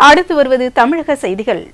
அடுத்து வருவது தமிழக செய்திகள்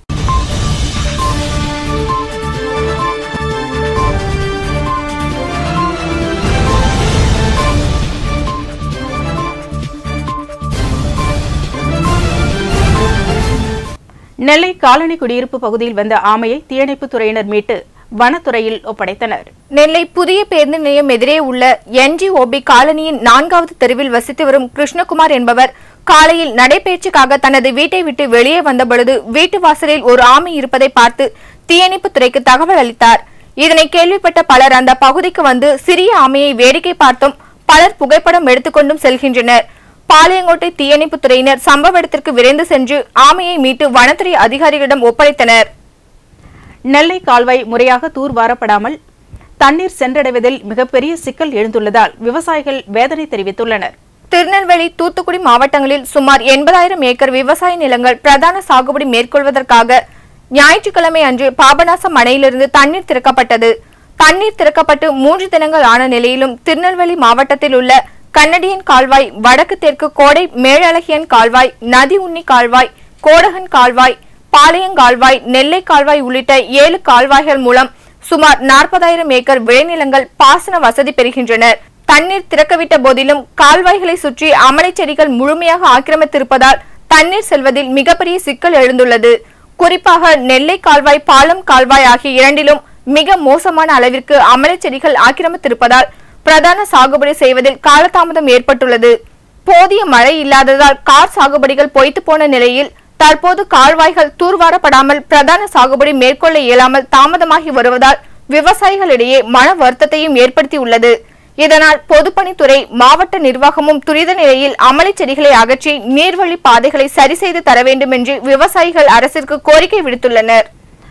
நெல்லை காலனி குடியிருப்பு பகுதியில் வந்த ஆமையை தீயணைப்புத் துறையினர் மீட்டு வனத்துறையில் ஒப்படைத்தனர் நெல்லை புதிய பேருந்து நிலையம் எதிரே உள்ள என்ஜிஓபி காலனியின் நான்காவது தெருவில் வசித்து வரும் கிருஷ்ணகுமார் என்பவர் காலையில் நடைபயிற்சிக்காக தனது வீட்டை விட்டு வெளியே வந்தபொழுது வீட்டு வாசலில் ஒரு ஆமை இருப்பதை பார்த்து தீயணைப்புத் துறைக்கு தகவல் அளித்தார் இதனை கேள்விப்பட்ட பலர் அந்த பகுதிக்கு வந்து சிறிய ஆமையை வேடிக்கை பார்த்தும் பலர் புகைப்படம் எடுத்துக்கொண்டும் செல்கின்றனர் பாளையங்கோட்டை தீயணைப்புத் துறையினர் சம்பவ இடத்திற்கு விரைந்து சென்று ஆமையை மீட்டு வனத்துறை அதிகாரிகளிடம் ஒப்படைத்தனர் நெல்லை கால்வாய் முறையாக தூர்வாரப்படாமல் தண்ணீர் சென்றடைவதில் மிகப்பெரிய சிக்கல் எழுந்துள்ளதால் விவசாயிகள் வேதனை தெரிவித்துள்ளனர் திருநெல்வேலி தூத்துக்குடி மாவட்டங்களில் சுமார் எண்பதாயிரம் ஏக்கர் விவசாய நிலங்கள் பிரதான சாகுபடி மேற்கொள்வதற்காக ஞாயிற்றுக்கிழமை அன்று பாபநாசம் அணையிலிருந்து தண்ணீர் திறக்கப்பட்டது தண்ணீர் திறக்கப்பட்டு மூன்று தினங்கள் ஆன நிலையிலும் திருநெல்வேலி மாவட்டத்தில் உள்ள கண்ணடியன் கால்வாய் வடக்கு தெற்கு கோடை மேழழகியன் கால்வாய் நதி உண்ணி கால்வாய் கோடகன் கால்வாய் பாளையங்கால்வாய் நெல்லை கால்வாய் உள்ளிட்ட ஏழு கால்வாய்கள் மூலம் சுமார் நாற்பதாயிரம் ஏக்கர் விளைநிலங்கள் பாசன வசதி பெறுகின்றனர் தண்ணீர் திறக்கவிட்ட போதிலும் கால்வாய்களை சுற்றி அமலை செடிகள் முழுமையாக ஆக்கிரமித்திருப்பதால் தண்ணீர் செல்வதில் மிகப்பெரிய சிக்கல் எழுந்துள்ளது குறிப்பாக நெல்லை கால்வாய் பாலம் கால்வாய் ஆகிய இரண்டிலும் மிக மோசமான அளவிற்கு அமலை செடிகள் ஆக்கிரமித்திருப்பதால் பிரதான சாகுபடி செய்வதில் காலதாமதம் ஏற்பட்டுள்ளது போதிய மழை இல்லாததால் கார் சாகுபடிகள் பொய்த்து போன நிலையில் தற்போது கால்வாய்கள் தூர்வாரப்படாமல் பிரதான சாகுபடி மேற்கொள்ள இயலாமல் தாமதமாகி வருவதால் விவசாயிகளிடையே மன வருத்தத்தையும் ஏற்படுத்தியுள்ளது இதனால் பொதுப்பணித்துறை மாவட்ட நிர்வாகமும் துரித நிலையில் அமளி செடிகளை அகற்றி நீர்வழி பாதைகளை சரி செய்து தர வேண்டும் என்று விவசாயிகள் அரசிற்கு கோரிக்கை விடுத்துள்ளனர்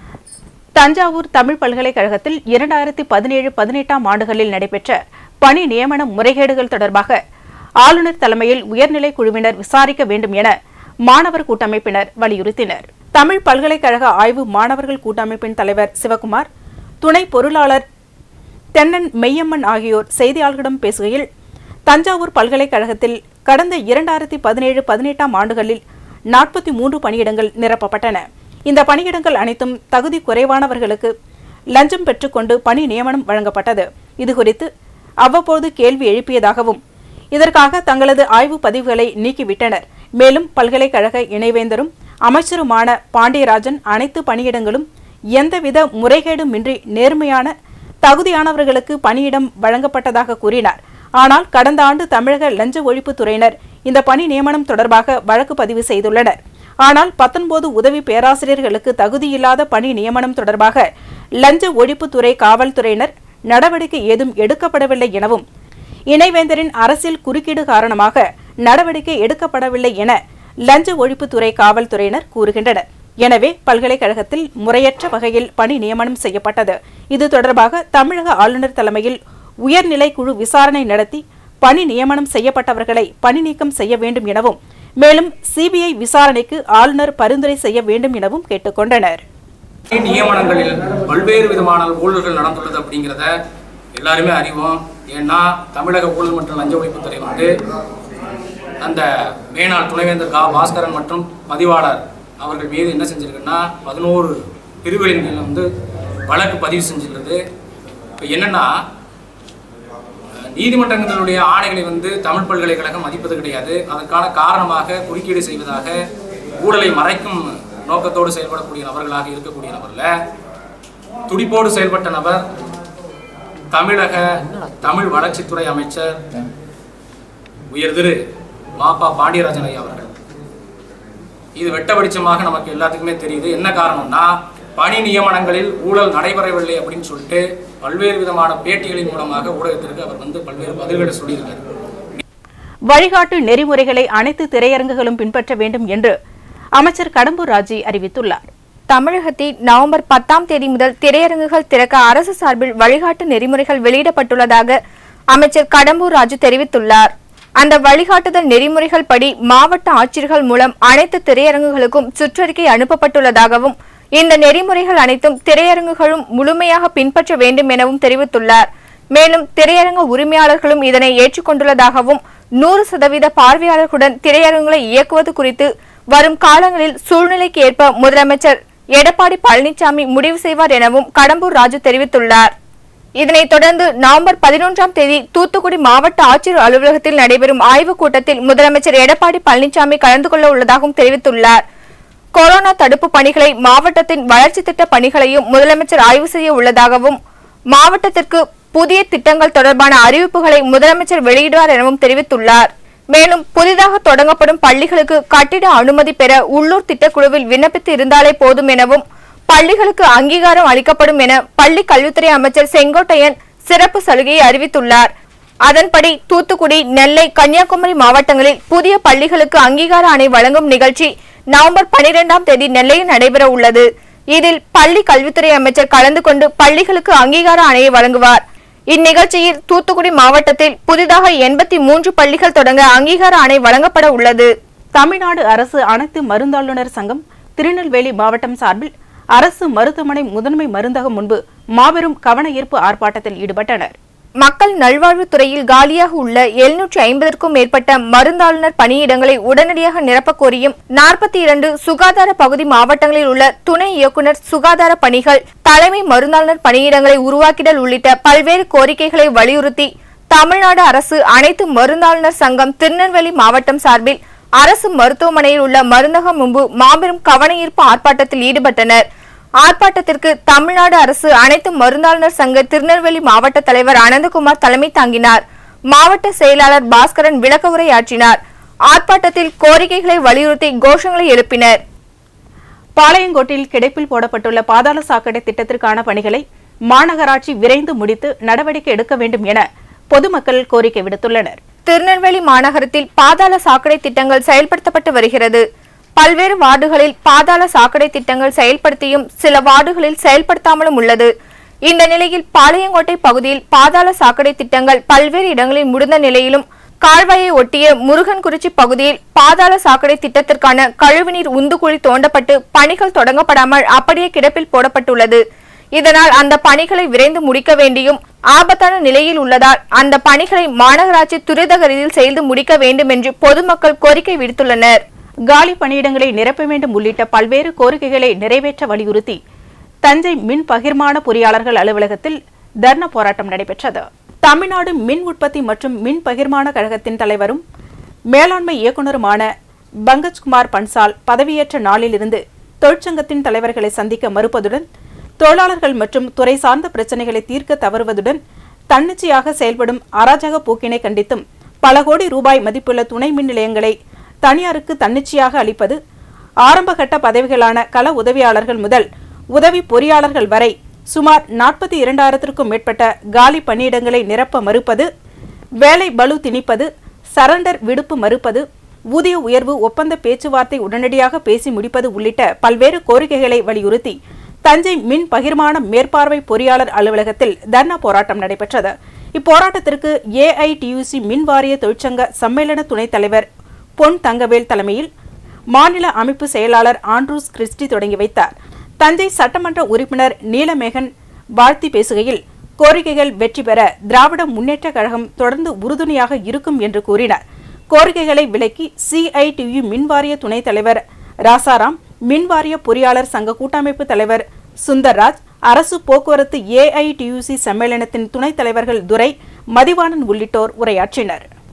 தஞ்சாவூர் தமிழ் பல்கலைக்கழகத்தில் இரண்டாயிரத்தி பதினேழு பதினெட்டாம் ஆண்டுகளில் நடைபெற்ற பணி நியமன முறைகேடுகள் தொடர்பாக ஆளுநர் தலைமையில் உயர்நிலை குழுவினர் விசாரிக்க வேண்டும் என மாணவர் கூட்டமைப்பினர் வலியுறுத்தினர் தமிழ் பல்கலைக்கழக ஆய்வு மாணவர்கள் கூட்டமைப்பின் தலைவர் சிவகுமார் துணை பொருளாளர் தென்னன் மெய்யம்மன் ஆகியோர் செய்தியாளர்களிடம் பேசுகையில் தஞ்சாவூர் பல்கலைக்கழகத்தில் கடந்த இரண்டாயிரத்தி பதினேழு பதினெட்டாம் ஆண்டுகளில் நாற்பத்தி மூன்று பணியிடங்கள் நிரப்பப்பட்டன இந்த பணியிடங்கள் அனைத்தும் தகுதி குறைவானவர்களுக்கு லஞ்சம் பெற்றுக்கொண்டு பணி நியமனம் வழங்கப்பட்டது இதுகுறித்து அவ்வப்போது கேள்வி எழுப்பியதாகவும் இதற்காக தங்களது ஆய்வு பதிவுகளை நீக்கிவிட்டனர் மேலும் பல்கலைக்கழக இணைவேந்தரும் அமைச்சருமான பாண்டியராஜன் அனைத்து பணியிடங்களும் எந்தவித முறைகேடுமின்றி நேர்மையான தகுதியானவர்களுக்கு பணியிடம் வழங்கப்பட்டதாக கூறினார் ஆனால் கடந்த ஆண்டு தமிழக லஞ்ச ஒழிப்புத் துறையினர் இந்த பணி நியமனம் தொடர்பாக வழக்கு பதிவு செய்துள்ளனர் ஆனால் பத்தொன்பது உதவி பேராசிரியர்களுக்கு தகுதியில்லாத பணி நியமனம் தொடர்பாக லஞ்ச ஒழிப்புத்துறை காவல்துறையினர் நடவடிக்கை ஏதும் எடுக்கப்படவில்லை எனவும் இணைவேந்தரின் அரசியல் குறுக்கீடு காரணமாக நடவடிக்கை எடுக்கப்படவில்லை என லஞ்ச ஒழிப்புத்துறை காவல்துறையினர் கூறுகின்றனர் எனவே பல்கலைக்கழகத்தில் முறையற்ற வகையில் பணி நியமனம் செய்யப்பட்டது இது தொடர்பாக தமிழக ஆளுநர் தலைமையில் உயர்நிலை குழு விசாரணை நடத்தி பணி நியமனம் செய்யப்பட்டவர்களை பணி நீக்கம் செய்ய வேண்டும் எனவும் மேலும் சிபிஐ விசாரணைக்கு ஆளுநர் பரிந்துரை செய்ய வேண்டும் எனவும் கேட்டுக்கொண்டனர் நியமனங்களில் பல்வேறு விதமான ஊழல்கள் நடந்துள்ளது அப்படிங்கிறத எல்லாருமே அறிவோம் ஏன்னா தமிழக ஊழல் மற்றும் லஞ்ச ஒழிப்புத்துறை வந்து அந்த மேனாள் துணைவேந்தர் கா பாஸ்கரன் மற்றும் பதிவாளர் அவர்கள் மீது என்ன செஞ்சிருக்குன்னா பதினோரு பிரிவுகளின் கீழ் வந்து வழக்கு பதிவு செஞ்சிருக்கிறது இப்போ என்னன்னா அஹ், நீதிமன்றங்களுடைய ஆணைகளை வந்து தமிழ் பல்கலைக்கழகம் மதிப்பது கிடையாது அதற்கான காரணமாக குறுக்கீடு செய்வதாக ஊழலை மறைக்கும் நோக்கத்தோடு செயல்படக்கூடிய நபர்களாக இருக்கக்கூடிய நபர்ல துடிப்போடு செயல்பட்ட நபர் தமிழக தமிழ் வளர்ச்சித்துறை அமைச்சர் உயர் திரு மாப்பா பாண்டியராஜன் ஐயா அவர்கள் இது வெட்ட வெளிச்சமாக நமக்கு எல்லாத்துக்குமே தெரியுது என்ன காரணம்னா பணி நியமனங்களில் ஊழல் நடைபெறவில்லை அப்படின்னு சொல்லிட்டு பல்வேறு விதமான பேட்டிகளின் மூலமாக ஊடகத்திற்கு அவர் வந்து பல்வேறு பதில்களை சொல்லியிருக்காரு வழிகாட்டு நெறிமுறைகளை அனைத்து திரையரங்குகளும் பின்பற்ற வேண்டும் என்று அமைச்சர் கடம்பூர் ராஜி அறிவித்துள்ளார் தமிழகத்தில் நவம்பர் பத்தாம் தேதி முதல் திரையரங்குகள் திறக்க அரசு சார்பில் வழிகாட்டு நெறிமுறைகள் வெளியிடப்பட்டுள்ளதாக அமைச்சர் கடம்பூர் ராஜு தெரிவித்துள்ளார் அந்த வழிகாட்டுதல் நெறிமுறைகள் படி மாவட்ட ஆட்சியர்கள் மூலம் அனைத்து திரையரங்குகளுக்கும் சுற்றறிக்கை அனுப்பப்பட்டுள்ளதாகவும் இந்த நெறிமுறைகள் அனைத்தும் திரையரங்குகளும் முழுமையாக பின்பற்ற வேண்டும் எனவும் தெரிவித்துள்ளார் மேலும் திரையரங்க உரிமையாளர்களும் இதனை ஏற்றுக்கொண்டுள்ளதாகவும் நூறு சதவீத பார்வையாளர்களுடன் திரையரங்குகளை இயக்குவது குறித்து வரும் காலங்களில் சூழ்நிலைக்கு ஏற்ப முதலமைச்சர் எடப்பாடி பழனிசாமி முடிவு செய்வார் எனவும் கடம்பூர் ராஜு தெரிவித்துள்ளார் இதனைத் தொடர்ந்து நவம்பர் பதினொன்றாம் தேதி தூத்துக்குடி மாவட்ட ஆட்சியர் அலுவலகத்தில் நடைபெறும் ஆய்வுக் கூட்டத்தில் முதலமைச்சர் எடப்பாடி பழனிசாமி கலந்து கொள்ள உள்ளதாகவும் தெரிவித்துள்ளார் கொரோனா தடுப்பு பணிகளை மாவட்டத்தின் வளர்ச்சி திட்ட பணிகளையும் முதலமைச்சர் ஆய்வு செய்ய உள்ளதாகவும் மாவட்டத்திற்கு புதிய திட்டங்கள் தொடர்பான அறிவிப்புகளை முதலமைச்சர் வெளியிடுவார் எனவும் தெரிவித்துள்ளார் மேலும் புதிதாக தொடங்கப்படும் பள்ளிகளுக்கு கட்டிட அனுமதி பெற உள்ளூர் திட்டக்குழுவில் விண்ணப்பித்து இருந்தாலே போதும் எனவும் பள்ளிகளுக்கு அங்கீகாரம் அளிக்கப்படும் என பள்ளி கல்வித்துறை அமைச்சர் செங்கோட்டையன் சிறப்பு சலுகையை அறிவித்துள்ளார் அதன்படி தூத்துக்குடி நெல்லை கன்னியாகுமரி மாவட்டங்களில் புதிய பள்ளிகளுக்கு அங்கீகார ஆணை வழங்கும் நிகழ்ச்சி நவம்பர் பனிரெண்டாம் தேதி நெல்லையில் நடைபெற உள்ளது இதில் பள்ளி கல்வித்துறை அமைச்சர் கலந்து கொண்டு பள்ளிகளுக்கு அங்கீகார ஆணையை வழங்குவார் இந்நிகழ்ச்சியில் தூத்துக்குடி மாவட்டத்தில் புதிதாக எண்பத்தி மூன்று பள்ளிகள் தொடங்க அங்கீகார ஆணை வழங்கப்பட உள்ளது தமிழ்நாடு அரசு அனைத்து மருந்தாளுநர் சங்கம் திருநெல்வேலி மாவட்டம் சார்பில் அரசு மருத்துவமனை முதன்மை மருந்தகம் முன்பு மாபெரும் கவன ஈர்ப்பு ஆர்ப்பாட்டத்தில் ஈடுபட்டனர் மக்கள் நல்வாழ்வுத் துறையில் காலியாக உள்ள எழுநூற்றி ஐம்பதற்கும் மேற்பட்ட மருந்தாளுநர் பணியிடங்களை உடனடியாக நிரப்பக் கோரியும் நாற்பத்தி இரண்டு சுகாதார பகுதி மாவட்டங்களில் உள்ள துணை இயக்குநர் சுகாதார பணிகள் தலைமை மருந்தாளுநர் பணியிடங்களை உருவாக்கிடல் உள்ளிட்ட பல்வேறு கோரிக்கைகளை வலியுறுத்தி தமிழ்நாடு அரசு அனைத்து மருந்தாளுநர் சங்கம் திருநெல்வேலி மாவட்டம் சார்பில் அரசு மருத்துவமனையில் உள்ள மருந்தகம் முன்பு மாபெரும் கவன ஈர்ப்பு ஆர்ப்பாட்டத்தில் ஈடுபட்டனர் ஆர்ப்பாட்டத்திற்கு தமிழ்நாடு அரசு அனைத்து மருந்தாளுநர் சங்க திருநெல்வேலி மாவட்ட தலைவர் அனந்தகுமார் தலைமை தாங்கினார் மாவட்ட செயலாளர் பாஸ்கரன் விளக்க உரையாற்றினார் ஆர்ப்பாட்டத்தில் கோரிக்கைகளை வலியுறுத்தி கோஷங்களை எழுப்பினர் பாளையங்கோட்டில் கிடைப்பில் போடப்பட்டுள்ள பாதாள சாக்கடை திட்டத்திற்கான பணிகளை மாநகராட்சி விரைந்து முடித்து நடவடிக்கை எடுக்க வேண்டும் என பொதுமக்கள் கோரிக்கை விடுத்துள்ளனர் திருநெல்வேலி மாநகரத்தில் பாதாள சாக்கடை திட்டங்கள் செயல்படுத்தப்பட்டு வருகிறது பல்வேறு வார்டுகளில் பாதாள சாக்கடை திட்டங்கள் செயல்படுத்தியும் சில வார்டுகளில் செயல்படுத்தாமலும் உள்ளது இந்த நிலையில் பாளையங்கோட்டை பகுதியில் பாதாள சாக்கடை திட்டங்கள் பல்வேறு இடங்களில் முடிந்த நிலையிலும் கால்வாயை ஒட்டிய முருகன்குறிச்சி பகுதியில் பாதாள சாக்கடை திட்டத்திற்கான கழிவுநீர் உந்துகுழி தோண்டப்பட்டு பணிகள் தொடங்கப்படாமல் அப்படியே கிடப்பில் போடப்பட்டுள்ளது இதனால் அந்த பணிகளை விரைந்து முடிக்க வேண்டியும் ஆபத்தான நிலையில் உள்ளதால் அந்த பணிகளை மாநகராட்சி துரித கதியில் செய்து முடிக்க வேண்டும் என்று பொதுமக்கள் கோரிக்கை விடுத்துள்ளனர் காலி பணியிடங்களை நிரப்ப வேண்டும் உள்ளிட்ட பல்வேறு கோரிக்கைகளை நிறைவேற்ற வலியுறுத்தி தஞ்சை மின் பகிர்மான பொறியாளர்கள் அலுவலகத்தில் தர்ணா போராட்டம் நடைபெற்றது தமிழ்நாடு மின் உற்பத்தி மற்றும் மின் பகிர்மான கழகத்தின் தலைவரும் மேலாண்மை இயக்குநருமான பங்கஜ்குமார் பன்சால் பதவியேற்ற நாளிலிருந்து தொழிற்சங்கத்தின் தலைவர்களை சந்திக்க மறுப்பதுடன் தொழிலாளர்கள் மற்றும் துறை சார்ந்த பிரச்சினைகளை தீர்க்க தவறுவதுடன் தன்னிச்சையாக செயல்படும் அராஜக போக்கினை கண்டித்தும் பல கோடி ரூபாய் மதிப்புள்ள துணை மின் நிலையங்களை தனியாருக்கு தன்னிச்சையாக அளிப்பது ஆரம்பகட்ட பதவிகளான கள உதவியாளர்கள் முதல் உதவி பொறியாளர்கள் வரை சுமார் நாற்பத்தி இரண்டாயிரத்திற்கும் மேற்பட்ட காலி பணியிடங்களை நிரப்ப மறுப்பது வேலை பளு திணிப்பது சரண்டர் விடுப்பு மறுப்பது ஊதிய உயர்வு ஒப்பந்த பேச்சுவார்த்தை உடனடியாக பேசி முடிப்பது உள்ளிட்ட பல்வேறு கோரிக்கைகளை வலியுறுத்தி தஞ்சை மின் பகிர்மான மேற்பார்வை பொறியாளர் அலுவலகத்தில் தர்ணா போராட்டம் நடைபெற்றது இப்போராட்டத்திற்கு ஏஐடியூசி மின் வாரிய தொழிற்சங்க சம்மேளன துணைத் தலைவர் பொன் தங்கவேல் தலைமையில் மாநில அமைப்பு செயலாளர் ஆண்ட்ரூஸ் கிறிஸ்டி தொடங்கி வைத்தார் தஞ்சை சட்டமன்ற உறுப்பினர் நீலமேகன் வாழ்த்தி பேசுகையில் கோரிக்கைகள் வெற்றி பெற திராவிட முன்னேற்றக் கழகம் தொடர்ந்து உறுதுணையாக இருக்கும் என்று கூறினார் கோரிக்கைகளை விலக்கி சிஐடியு மின்வாரிய துணைத் தலைவர் ராசாராம் மின்வாரிய பொறியாளர் சங்க கூட்டமைப்பு தலைவர் சுந்தர்ராஜ் அரசு போக்குவரத்து ஏஐடியூசி சம்மேளனத்தின் துணைத் தலைவர்கள் துரை மதிவாணன் உள்ளிட்டோர் உரையாற்றினர்